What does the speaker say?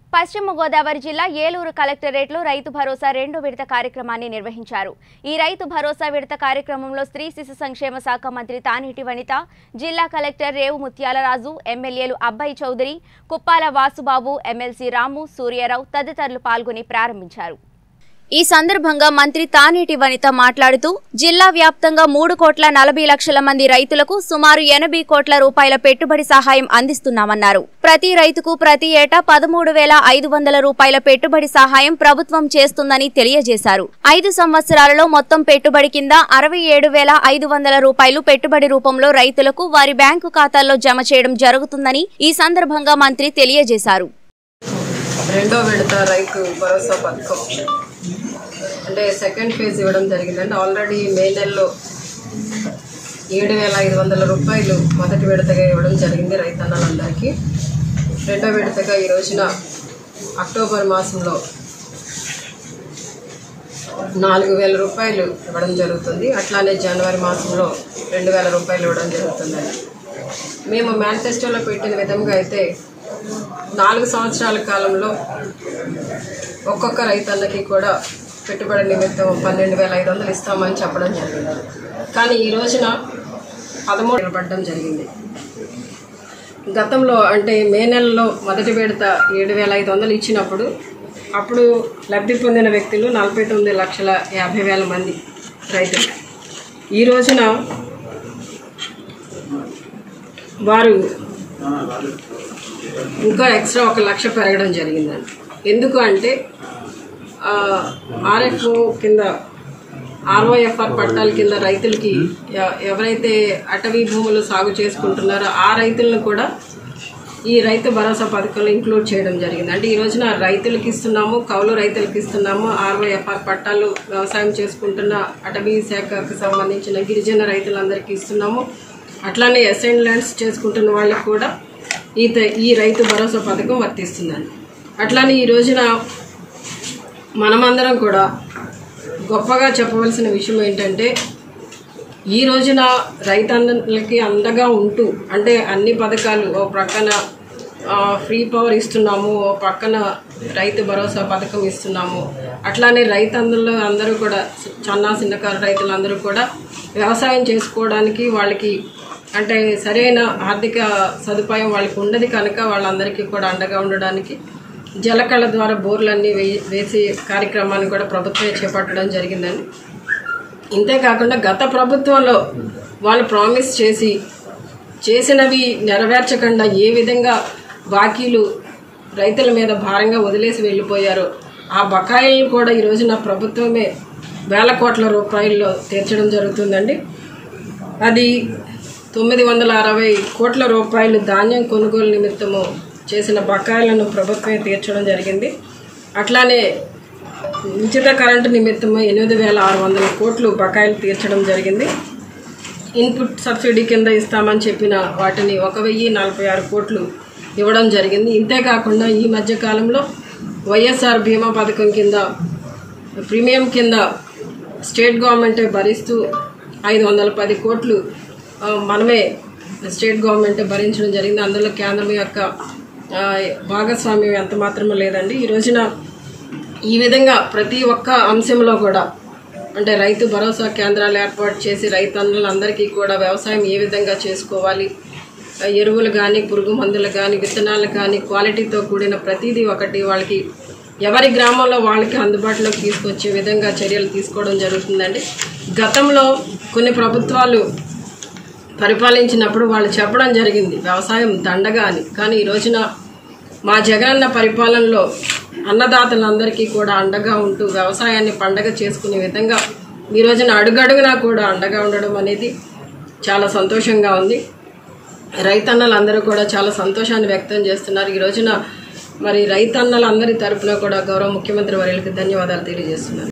పశ్చిమ గోదావరి జిల్లా ఏలూరు కలెక్టరేట్లో రైతు భరోసా రెండో విడత కార్యక్రమాన్ని నిర్వహించారు ఈ రైతు భరోసా విడత కార్యక్రమంలో స్త్రీ శిశు సంక్షేమ శాఖ మంత్రి తానేటి వనిత జిల్లా కలెక్టర్ రేవు ముత్యాలరాజు ఎమ్మెల్యేలు అబ్బాయి చౌదరి కుప్పాల వాసుబాబు ఎమ్మెల్సీ రాము సూర్యారావు తదితరులు పాల్గొని ప్రారంభించారు ఈ సందర్భంగా మంత్రి తానేటి వనిత మాట్లాడుతూ జిల్లా వ్యాప్తంగా మూడు కోట్ల నలభై లక్షల మంది రైతులకు సుమారు ఎనభై కోట్ల రూపాయల పెట్టుబడి సహాయం అందిస్తున్నామన్నారు ప్రతి రైతుకు ప్రతి ఏటా పదమూడు వేల ఐదు వందల రూపాయల పెట్టుబడి సహాయం ప్రభుత్వం చేస్తుందని తెలియజేశారు ఐదు సంవత్సరాలలో మొత్తం పెట్టుబడి కింద అరవై ఏడు వేల ఐదు వందల రూపాయలు పెట్టుబడి రూపంలో రైతులకు వారి బ్యాంకు ఖాతాల్లో జమ చేయడం జరుగుతుందని ఈ సందర్భంగా మంత్రి తెలియజేశారు రెండో విడత రైతు భరోసా పథకం అంటే సెకండ్ ఫేజ్ ఇవ్వడం జరిగిందంటే ఆల్రెడీ మే నెలలో ఏడు వేల ఐదు వందల రూపాయలు మొదటి విడతగా ఇవ్వడం జరిగింది రైతన్నలందరికీ రెండో విడతగా ఈ రోజున అక్టోబర్ మాసంలో నాలుగు వేల రూపాయలు ఇవ్వడం జరుగుతుంది అట్లానే జనవరి మాసంలో రెండు వేల రూపాయలు ఇవ్వడం జరుగుతుందండి మేము మేనిఫెస్టోలో పెట్టిన విధంగా అయితే నాలుగు సంవత్సరాల కాలంలో ఒక్కొక్క రైతన్నకి కూడా పెట్టుబడి నిమిత్తం పన్నెండు వేల ఐదు వందలు ఇస్తామని చెప్పడం జరిగింది కానీ ఈ రోజున పదమూడు నిలబడడం జరిగింది గతంలో అంటే మే నెలలో మొదటి విడత ఏడు వేల ఐదు వందలు ఇచ్చినప్పుడు అప్పుడు లబ్ధి పొందిన వ్యక్తులు నలభై తొమ్మిది లక్షల యాభై వేల మంది రైతులు ఈ రోజున వారు ఇంకా ఎక్స్ట్రా ఒక లక్ష పెరగడం జరిగిందండి ఎందుకు అంటే ఆర్ఎఫ్ఓ కింద ఆర్ఓఎఫ్ఆర్ పట్టాల కింద రైతులకి ఎ- ఎవరైతే అటవీ భూములు సాగు చేసుకుంటున్నారో ఆ రైతులను కూడా ఈ రైతు భరోసా పథకంలో ఇంక్లూడ్ చేయడం జరిగింది అంటే ఈ రోజున రైతులకు ఇస్తున్నాము కౌలు రైతులకు ఇస్తున్నాము ఆర్ఓఎఫ్ఆర్ పట్టాలు వ్యవసాయం చేసుకుంటున్న అటవీ శాఖకు సంబంధించిన గిరిజన రైతులందరికీ ఇస్తున్నాము అట్లానే ఎస్ఎన్ ల్యాండ్స్ చేసుకుంటున్న వాళ్ళకి కూడా ఈ త- ఈ రైతు భరోసా పథకం వర్తిస్తుందండి అట్లానే ఈ రోజున మనమందరం కూడా గొప్పగా చెప్పవలసిన విషయం ఏంటంటే ఈ రోజున రైతన్నలకి అండగా ఉంటూ అంటే అన్ని పథకాలు ఓ ప్రక్కన ఆ, ఫ్రీ పవర్ ఇస్తున్నాము ఓ పక్కన రైతు భరోసా పథకం ఇస్తున్నాము అట్లానే రైతన్నలు అందరూ కూడా చిన్న చిన్నకారు రైతులందరూ కూడా వ్యవసాయం చేసుకోవడానికి వాళ్ళకి అంటే సరైన ఆర్థిక సదుపాయం వాళ్ళకి ఉండదు కనుక వాళ్ళందరికీ కూడా అండగా ఉండడానికి జలకళ ద్వారా బోర్లన్నీ వేయి వేసే కార్యక్రమాన్ని కూడా ప్రభుత్వమే చేపట్టడం జరిగిందండి ఇంతేకాకుండా గత ప్రభుత్వంలో వాళ్ళు ప్రామిస్ చేసి చేసినవి నెరవేర్చకుండా ఏ విధంగా బాకీలు రైతుల మీద భారంగా వదిలేసి వెళ్ళిపోయారో ఆ బకాయిలను కూడా ఈ రోజున ప్రభుత్వమే వేల కోట్ల రూపాయల్లో తీర్చడం జరుగుతుందండి అది తొమ్మిది వందల అరవై కోట్ల రూపాయలు ధాన్యం కొనుగోలు నిమిత్తము చేసిన బకాయిలను ప్రభుత్వమే తీర్చడం జరిగింది అట్లానే ఉచిత కరెంటు నిమిత్తము ఎనిమిది వేల ఆరు వందల కోట్లు బకాయిలు తీర్చడం జరిగింది ఇన్పుట్ సబ్సిడీ కింద ఇస్తామని చెప్పిన వాటిని ఒక వెయ్యి నలభై ఆరు కోట్లు ఇవ్వడం జరిగింది ఇంతేకాకుండా ఈ మధ్య కాలంలో వైఎస్ఆర్ బీమా పథకం కింద ప్రీమియం కింద స్టేట్ గవర్నమెంటే భరిస్తూ ఐదు వందల పది కోట్లు ఆ, మనమే స్టేట్ గవర్నమెంట్ భరించడం జరిగింది అందులో కేంద్రం యొక్క ఆ, భాగస్వామ్యం ఎంత మాత్రమే లేదండి ఈ రోజున ఈ విధంగా ప్రతి ఒక్క అంశంలో కూడా అంటే రైతు భరోసా కేంద్రాలు ఏర్పాటు చేసి రైతన్నులందరికీ కూడా వ్యవసాయం ఏ విధంగా చేసుకోవాలి ఆ, ఎరువులు కానీ పురుగు మందులు కానీ విత్తనాలు కానీ క్వాలిటీతో కూడిన ప్రతిదీ ఒకటి వాళ్ళకి ఎవరి గ్రామంలో వాళ్ళకి అందుబాటులోకి తీసుకొచ్చే విధంగా చర్యలు తీసుకోవడం జరుగుతుందండి గతంలో కొన్ని ప్రభుత్వాలు పరిపాలించినప్పుడు వాళ్ళు చెప్పడం జరిగింది వ్యవసాయం దండగా అని కానీ ఈ రోజున మా జగనన్న పరిపాలనలో అన్నదాతలందరికీ కూడా అండగా ఉంటూ వ్యవసాయాన్ని పండగ చేసుకునే విధంగా ఈ రోజున అడుగడుగునా కూడా అండగా ఉండడం అనేది చాలా సంతోషంగా ఉంది రైతన్నలందరూ కూడా చాలా సంతోషాన్ని వ్యక్తం చేస్తున్నారు ఈ రోజున మరి రైతన్నలందరి తరపున కూడా గౌరవ ముఖ్యమంత్రి వర్యులకి ధన్యవాదాలు తెలియజేస్తున్నారు